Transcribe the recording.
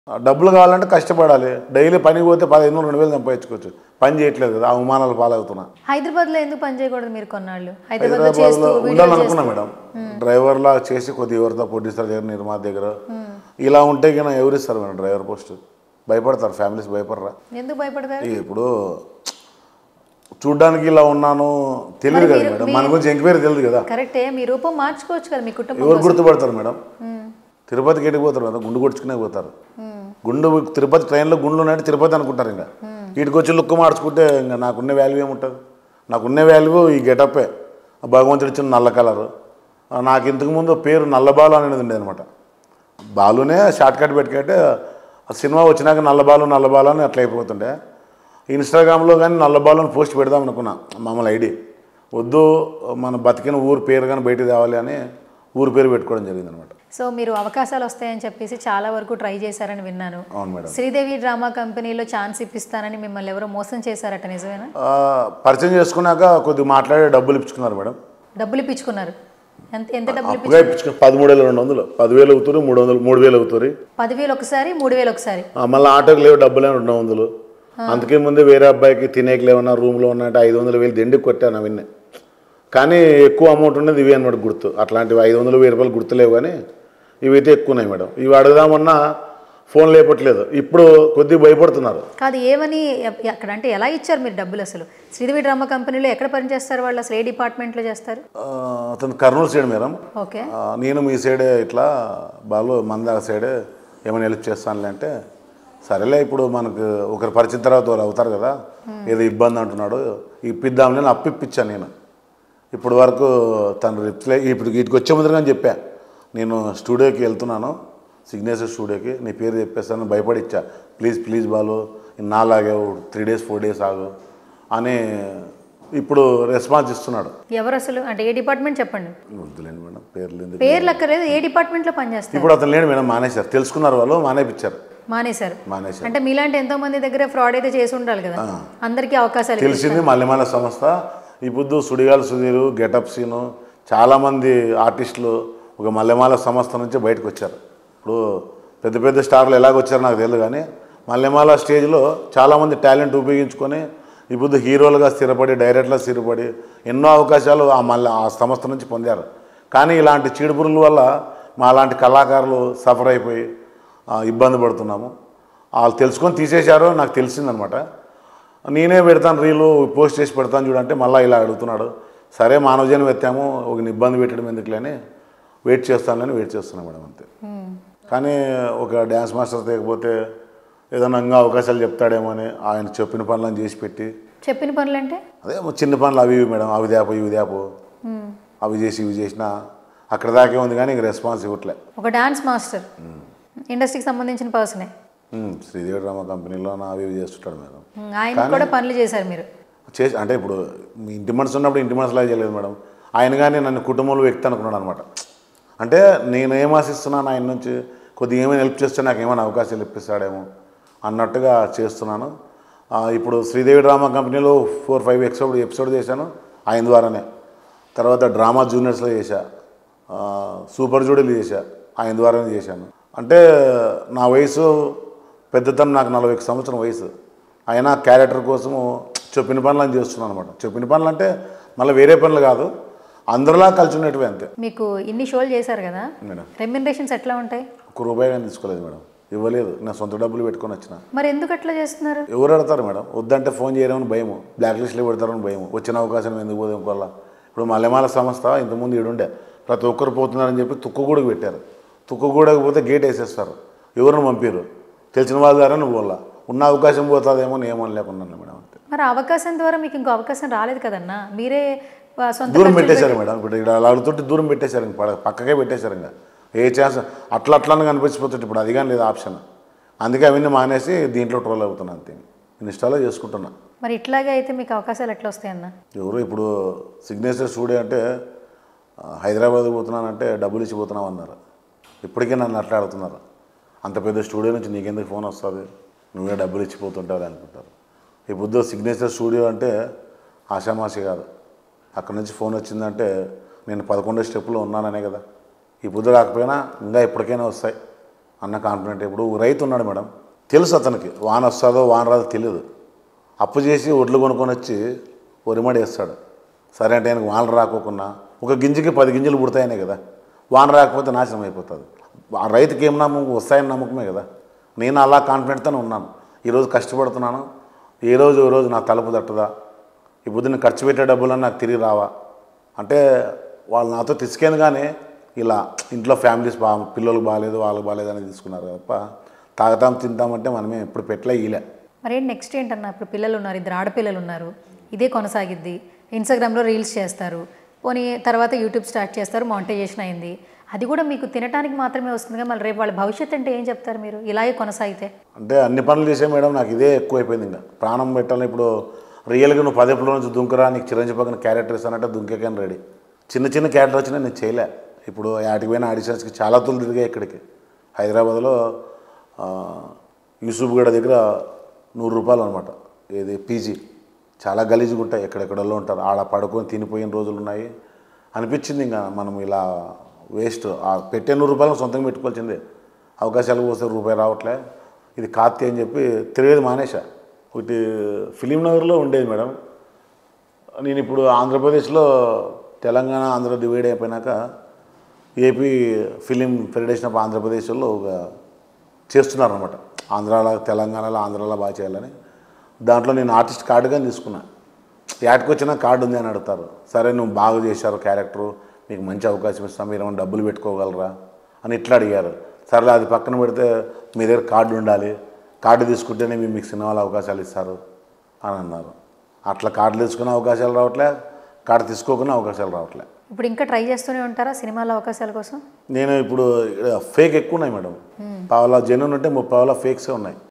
ఆ డబ్బులు కావాలంటే కష్టపడాలి డైలీ పనికి పోతే పదిహేను రెండు వేలు సంపాదించుకోవచ్చు పని చేయట్లేదు కదా అవమానాలు పాలవుతున్నా హైదరాబాద్లో ఎందుకు పని చేయకూడదు మీరు కొన్నాళ్ళు హైదరాబాద్లో హైదరాబాద్లో చేస్తూ వీడియోలు ఉండాలనుకున్నా మేడం డ్రైవర్లా చేసి కొద్ది ఎవరితో ప్రొడ్యూసర్ దగ్గర నిర్మాత దగ్గర ఇలా ఉంటే కన్నా ఎవరు ఇస్తారు మేడం డ్రైవర్ పోస్ట్ భయపడతారు ఫ్యామిలీస్ భయపడరా ఎందుకు భయపడతారు ఈ ఇప్పుడు చూడ్డానికి ఇలా ఉన్నాను తెలియదు కదా మేడం మన గురించి ఎంక్వైరీ తెలియదు కదా కరెక్టే మీ రూపం మార్చుకోవచ్చు కదా మీ కుటుంబం ఎవరు గుర్తుపడతారు మేడం తిరుపతికి ఎడికి పోతారు కదా గుండు కొట్టుకునే పోతారు గుండు తిరుపతి ట్రైన్లో గుండ్లు ఉన్నాయంటే తిరుపతి అనుకుంటారు ఇంకా వీటికి వచ్చి లుక్ మార్చుకుంటే ఇంకా నాకున్న వాల్యూ ఏముంటుంది నాకున్న వాల్యూ ఈ గెటప్పే భగవంతుడు ఇచ్చిన నల్ల కలరు నాకు ఇంతకు ముందు పేరు నల్లబాలు అనేది ఉండేది అనమాట బాలునే షార్ట్ కట్ పెట్టుకుంటే ఆ సినిమా వచ్చినాక నల్లబాలు నల్లబాలు అని అట్లా అయిపోతుండే ఇన్స్టాగ్రామ్లో కానీ నల్లబాలు అని పోస్ట్ పెడదాం అనుకున్నా మామూలు ఐడి వద్దు మన బతికిన ఊరు పేరు కానీ బయటికి తేవాలి అని ఊరు పేరు పెట్టుకోవడం జరిగింది అనమాట సో మీరు అవకాశాలు వస్తాయని చెప్పేసి చాలా వరకు ట్రై చేశారని విన్నాను అవును మేడం శ్రీదేవి డ్రామా కంపెనీలో ఛాన్స్ ఇప్పిస్తానని మిమ్మల్ని ఎవరో మోసం చేశారట నిజమేనా ఆ, పరిచయం చేసుకున్నాక కొద్దిగా మాట్లాడి డబ్బులు ఇప్పించుకున్నారు మేడం డబ్బులు ఇప్పించుకున్నారు ఎంత ఎంత డబ్బులు అప్పుగా ఇప్పించుకుని పదమూడు వేల రెండు వందలు పదివేలు అవుతారు మూడు వందలు మూడు వేలు అవుతారు పదివేలు ఒకసారి మూడు వేలు ఒకసారి మళ్ళీ ఆటోకి లేవు డబ్బులే రెండు వందలు అందుకే ముందే వేరే అబ్బాయికి తినేకి లేవన్నా రూమ్లో ఉన్నట్టు ఐదు వందలు వేలు దండికి కొట్టాను అవన్నీ కానీ ఎక్కువ అమౌంట్ ఉన్నది ఇవి అనమాట గుర్తు అట్లాంటివి ఐదు వందలు వెయ్యి రూపాయలు గుర్తులేవు కానీ ఇవైతే ఎక్కువ ఉన్నాయి మేడం ఇవి అడగదామన్నా ఫోన్ లేపట్లేదు ఇప్పుడు కొద్దిగా భయపడుతున్నారు కాదు ఏమని ఎ- అక్కడ అంటే ఎలా ఇచ్చారు మీరు డబ్బులు అసలు శ్రీదేవి డ్రామా కంపెనీలో ఎక్కడ పనిచేస్తారు వాళ్ళు అసలు ఏ డిపార్ట్మెంట్లో చేస్తారు ఆ, అతను కర్నూలు సైడ్ మేడం ఓకే ఆ, నేను మీ సైడే ఇట్లా బాలు మందాల సైడే ఏమైనా హెల్ప్ చేస్తానులే అంటే సరేలే ఇప్పుడు మనకు ఒకరు పరిచిన తర్వాత వాళ్ళు అవుతారు కదా ఏదో ఇబ్బంది అంటున్నాడు ఇప్పిద్దాంలే అని అప్పిప్పించాను నేను ఇప్పుడు వరకు తను రిప్లై ఇప్పుడు వీటికి వచ్చే ముందర కానీ చెప్పా నేను స్టూడియోకి వెళ్తున్నాను సిగ్నేచర్ స్టూడియోకి నీ పేరు చెప్పేస్తాను భయపడిచ్చా ప్లీజ్ ప్లీజ్ బాలు నాలాగేవు త్రీ డేస్ ఫోర్ డేస్ ఆగు అని ఇప్పుడు రెస్పాన్స్ ఇస్తున్నాడు ఎవరు అసలు అంటే ఏ డిపార్ట్మెంట్ చెప్పండి వద్దులేండి మేడం పేర్లు ఎందుకు పేర్లు అక్కర్లేదు ఏ డిపార్ట్మెంట్లో పనిచేస్తారు ఇప్పుడు అతను లేడు మేడం మానేశారు తెలుసుకున్నారు వాళ్ళు మానేపించారు మానేశారు మానేశారు అంటే మీలాంటి ఎంతో మంది దగ్గర ఫ్రాడ్ అయితే చేసి ఉండాలి కదా అందరికీ అవకాశాలు ఇవ్వాలి. తెలిసింది మల్లెమాల సంస్థ ఈ పొద్దు సుడిగాలి సుధీరు గెటప్ సీను చాలామంది ఆర్టిస్టులు ఒక మల్లెమాల సంస్థ నుంచి బయటకు వచ్చారు ఇప్పుడు పెద్ద పెద్ద స్టార్లు ఎలాగొచ్చారో నాకు తెలియదు కానీ మల్లెమాల స్టేజ్లో చాలామంది టాలెంట్ ఉపయోగించుకొని ఈ పొద్దు హీరోలుగా స్థిరపడి డైరెక్టర్గా స్థిరపడి ఎన్నో అవకాశాలు ఆ మల్లె ఆ సంస్థ నుంచి పొందారు కానీ ఇలాంటి చీడుపురుల వల్ల మా లాంటి కళాకారులు సఫర్ అయిపోయి ఆ, ఇబ్బంది పడుతున్నాము వాళ్ళు తెలుసుకొని తీసేశారో నాకు తెలిసిందనమాట నేనే పెడతాను రీలు పోస్ట్ చేసి పెడతాను చూడంటే మళ్ళీ ఇలా అడుగుతున్నాడు సరే మానవజనం ఎత్తాము ఒక ఇబ్బంది పెట్టడం ఎందుకులే అని వెయిట్ చేస్తానని వెయిట్ చేస్తున్నాను మేడం అంతే కానీ ఒక డ్యాన్స్ మాస్టర్ తెగపోతే ఏదైనా ఇంకా అవకాశాలు చెప్తాడేమో అని ఆయన చెప్పిన పనులను చేసి పెట్టి చెప్పిన పనులు అంటే అదే చిన్న పనులు అవి ఇవి మేడం అవి దేపో ఇవి దేపో అవి చేసి ఇవి చేసినా అక్కడ దాకే ఉంది కానీ ఇంక రెస్పాన్స్ ఇవ్వట్లే ఒక డాన్స్ మాస్టర్ ఇండస్ట్రీకి సంబంధించిన పర్సనే ఉమ్, శ్రీదేవి డ్రామా కంపెనీలో నా అవి ఇవి చేస్తుంటాడు మేడం ఆయన కూడా పనులు చేశారు మీరు చేసి అంటే ఇప్పుడు మీ ఇంటి మనసు ఉన్నప్పుడు ఇంటి మనసులా చేయలేదు మేడం ఆయన కానీ నన్ను కుటుంబంలో వ్యక్తి అనుకున్నాడు అనమాట అంటే నేను ఏం ఆశిస్తున్నాను ఆయన నుంచి కొద్దిగా ఏమైనా హెల్ప్ చేస్తే నాకు ఏమైనా అవకాశాలు ఇప్పిస్తాడేమో అన్నట్టుగా చేస్తున్నాను ఆ, ఇప్పుడు శ్రీదేవి డ్రామా కంపెనీలో ఫోర్ ఫైవ్ ఎపిసోడ్ ఎపిసోడ్ చేశాను ఆయన ద్వారానే తర్వాత డ్రామా జూనియర్స్లో చేశా ఆ, సూపర్ జూడీలు చేశా ఆయన ద్వారానే చేశాను అంటే నా వయసు పెద్దతనం నాకు నలభై ఒక సంవత్సరం వయసు అయినా క్యారెక్టర్ కోసము చెప్పిన పనులు అని చేస్తున్నాను అనమాట చెప్పిన పనులు అంటే మళ్ళీ వేరే పనులు కాదు అందరిలా కలిసి ఉండేటివి అంతే మీకు ఇన్ని షోలు చేశారు కదా మేడం రెమ్యునరేషన్స్ ఎట్లా ఉంటాయి ఒక్క రూపాయి కానీ తీసుకోలేదు మేడం ఇవ్వలేదు నా సొంత డబ్బులు పెట్టుకొని వచ్చిన మరి ఎందుకు అట్లా చేస్తున్నారు ఎవరు అడతారు మేడం వద్దంటే ఫోన్ చేయడం భయము బ్లాక్ లిస్ట్లో పెడతారని భయం వచ్చిన అవకాశం ఎందుకు పోదాం వల్ల ఇప్పుడు మల్లెమాల సంస్థ ఇంతకుముందు ఈడుండే ప్రతి ఒక్కరు పోతున్నారని చెప్పి తుక్కుగూడకు పెట్టారు తుక్కుగూడకు పోతే గేట్ వేసేస్తారు ఎవరిని పంపారు తెలిసిన వాళ్ళ ద్వారా నువ్వు వల్ల ఉన్న అవకాశం పోతుందేమో అని ఏమని లేకున్నాను మేడం అంతే మరి ఆ అవకాశం ద్వారా మీకు ఇంకో అవకాశం రాలేదు కదన్నా మీరే ఆ, సొంత దూరం ఖర్చులు పెట్టేశారు మేడం ఇప్పుడు ఇక్కడ అలా అడుగుతుంటే దూరం పెట్టేశారు ఇంక పడ- పక్కకే పెట్టేశారు ఇంకా ఏ ఛాన్స్ అట్లా అట్లా కనిపించిపోతుంటే ఇప్పుడు అది కానీ లేదు ఆప్షన్ అందుకే అవన్నీ మానేసి దీంట్లో ట్రోల్ అవుతున్నా అంతే ఇన్స్టాలో చేసుకుంటున్నా మరి ఇట్లాగే అయితే మీకు అవకాశాలు ఎట్లా వస్తాయన్న ఎవరు ఇప్పుడు సిగ్నేచర్ స్టూడియో అంటే ఆ, హైదరాబాద్ పోతున్నానంటే డబ్బులు ఇచ్చిపోతున్నావు అన్నారు ఇప్పటికే నన్ను అట్లా అడుగుతున్నారు అంత పెద్ద స్టూడియో నుంచి నీకెందుకు ఫోన్ వస్తుంది నువ్వే డబ్బులు ఇచ్చిపోతుంటావు అనుకుంటారు ఈ బుద్ధ సిగ్నేచర్ స్టూడియో అంటే ఆషామాషి కాదు అక్కడ నుంచి ఫోన్ వచ్చిందంటే నేను పదకొండో స్టెప్లో ఉన్నాననే కదా ఈ బుద్ధ రాకపోయినా ఇంకా ఎప్పటికైనా వస్తాయి అన్న కాన్ఫిడెంట్ ఇప్పుడు ఒక రైతు ఉన్నాడు మేడం తెలుసు అతనికి వాన వస్తుందో వాన రాదో తెలియదు అప్పు చేసి ఒడ్లు కొనుక్కొని వచ్చి ఒరిమడి వేస్తాడు సరే అంటే ఆయనకు వాన రాకోకున్నా ఒక గింజకి పది గింజలు పుడతాయనే కదా వాన రాకపోతే నాశనం అయిపోతుంది ఆ రైతుకి ఏం నమ్మకం వస్తాయని నమ్మకమే కదా నేను అలా కాన్ఫిడెంట్తోనే ఉన్నాను ఈరోజు కష్టపడుతున్నాను ఏ రోజు ఏ రోజు నా తలుపు తట్టదా ఈ పొద్దున్న ఖర్చు పెట్టే డబ్బులన్నీ నాకు తిరిగి రావా అంటే వాళ్ళు నాతో తీసుకెళ్ళి కానీ ఇలా ఇంట్లో ఫ్యామిలీస్ బా పిల్లలకు బాగాలేదు వాళ్ళకి బాగాలేదు అని తీసుకున్నారు తప్ప తాగుతాం తింటామంటే మనమే ఎప్పుడు పెట్టలే ఇలే మరి ఏంటి నెక్స్ట్ ఏంటన్నా ఇప్పుడు పిల్లలు ఉన్నారు ఇద్దరు ఆడపిల్లలు ఉన్నారు ఇదే కొనసాగిద్ది ఇన్స్టాగ్రామ్లో రీల్స్ చేస్తారు పోనీ తర్వాత యూట్యూబ్ స్టార్ట్ చేస్తారు మానిటైజేషన్ అయింది అది కూడా మీకు తినడానికి మాత్రమే వస్తుందిగా మళ్ళీ రేపు వాళ్ళ భవిష్యత్తు అంటే ఏం చెప్తారు మీరు ఇలాగే కొనసాగితే అంటే అన్ని పనులు చేసే మేడం నాకు ఇదే ఎక్కువైపోయింది ఇంకా ప్రాణం పెట్టాలి ఇప్పుడు రియల్గా నువ్వు పదేపుల నుంచి దుంకురా నీకు చిరంజీవి పక్కన క్యారెక్టర్ ఇస్తానంటే దుంకేకాని రెడీ చిన్న చిన్న క్యారెక్టర్ వచ్చినా నేను చేయలే ఇప్పుడు యాటికి పోయిన ఆడిషన్స్కి చాలా తూలు తిరిగాయి ఇక్కడికి హైదరాబాద్లో ఆ, యూసుఫ్ గడ దగ్గర నూరు రూపాయలు అనమాట ఇది పీజీ చాలా గలీజ్గా ఉంటాయి ఎక్కడెక్కడల్లో ఉంటారు ఆడ పడుకొని తినిపోయిన రోజులు ఉన్నాయి అనిపించింది ఇంకా మనం ఇలా వేస్ట్ ఆ పెట్టే నూరు రూపాయలు సొంతంగా పెట్టుకోవాల్సిందే అవకాశాలు వస్తే రూపాయి రావట్లే ఇది కాత్తి అని చెప్పి తిరిగేది మానేశా ఒకటి ఫిలిం నగర్లో ఉండేది మేడం నేను ఇప్పుడు ఆంధ్రప్రదేశ్లో తెలంగాణ ఆంధ్ర డివైడ్ అయిపోయినాక ఏపీ ఫిలిం ఫెడరేషన్ ఆఫ్ ఆంధ్రప్రదేశ్లో ఒక చేస్తున్నారనమాట ఆంధ్రాలో తెలంగాణలో ఆంధ్రాలో బాగా చేయాలని దాంట్లో నేను ఆర్టిస్ట్ కార్డుగా తీసుకున్నా యాటికి వచ్చినా కార్డు ఉంది అని అడుగుతారు సరే నువ్వు బాగా చేశారు క్యారెక్టరు మీకు మంచి అవకాశం ఇస్తాం మీరు ఏమైనా డబ్బులు పెట్టుకోగలరా అని ఇట్లా అడిగారు సరేలే అది పక్కన పెడితే మీ దగ్గర కార్డు ఉండాలి కార్డు తీసుకుంటేనే మేము మీకు సినిమాలో అవకాశాలు ఇస్తారు అని అన్నారు అట్లా కార్డులు తీసుకునే అవకాశాలు రావట్లే కార్డు తీసుకోకుండా అవకాశాలు రావట్లే ఇప్పుడు ఇంకా ట్రై చేస్తూనే ఉంటారా సినిమాలో అవకాశాల కోసం నేను ఇప్పుడు ఫేక్ ఎక్కువ ఉన్నాయి మేడం పావులా జెన్యున్ ఉంటే ముప్పై పావులా ఫేక్సే ఉన్నాయి